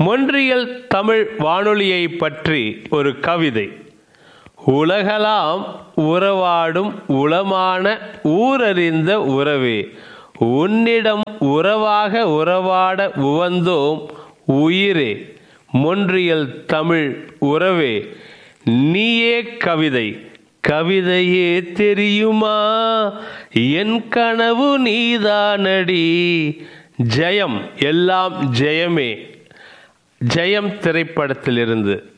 மொன்றியல் தமிழ் வானொலியை பற்றி ஒரு கவிதை உலகலாம் உறவாடும் உளமான ஊரறிந்த உறவே உன்னிடம் உறவாக உறவாட உவந்தோம் உயிரே மொன்றியல் தமிழ் உறவே நீயே கவிதை கவிதையே தெரியுமா என் கனவு நீதானடி ஜெயம் எல்லாம் ஜெயமே ஜெயம் திரைப்படத்திலிருந்து